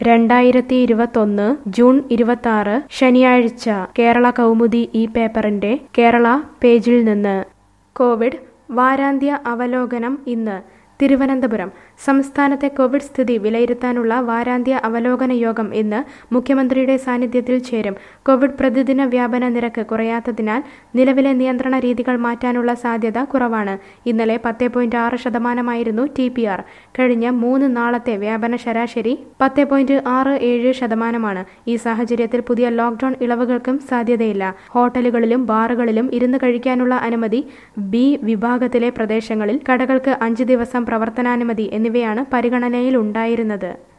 രണ്ടായിരത്തി ഇരുപത്തൊന്ന് ജൂൺ ഇരുപത്തി ശനിയാഴ്ച കേരള കൗമുദി ഈ പേപ്പറിന്റെ കേരള പേജിൽ നിന്ന് കോവിഡ് വാരാന്ത്യ അവലോകനം ഇന്ന് തിരുവനന്തപുരം സംസ്ഥാനത്തെ കോവിഡ് സ്ഥിതി വിലയിരുത്താനുള്ള വാരാന്ത്യ അവലോകന യോഗം ഇന്ന് മുഖ്യമന്ത്രിയുടെ സാന്നിധ്യത്തിൽ ചേരും കോവിഡ് പ്രതിദിന വ്യാപന നിരക്ക് കുറയാത്തതിനാൽ നിലവിലെ നിയന്ത്രണ രീതികൾ മാറ്റാനുള്ള സാധ്യത കുറവാണ് ഇന്നലെ പത്ത് പോയിന്റ് ആറ് ശതമാനമായിരുന്നു ടി പി ആർ കഴിഞ്ഞ മൂന്ന് നാളത്തെ വ്യാപന ശരാശരി പത്ത് പോയിന്റ് ആറ് ഏഴ് ശതമാനമാണ് ഈ സാഹചര്യത്തിൽ പുതിയ ലോക്ഡൌൺ ഇളവുകൾക്കും സാധ്യതയില്ല ഹോട്ടലുകളിലും ബാറുകളിലും ഇരുന്ന് കഴിക്കാനുള്ള അനുമതി ബി വിഭാഗത്തിലെ പ്രദേശങ്ങളിൽ കടകൾക്ക് അഞ്ച് ദിവസം പ്രവർത്തനാനുമതി എന്നിവയാണ് പരിഗണനയിലുണ്ടായിരുന്നത്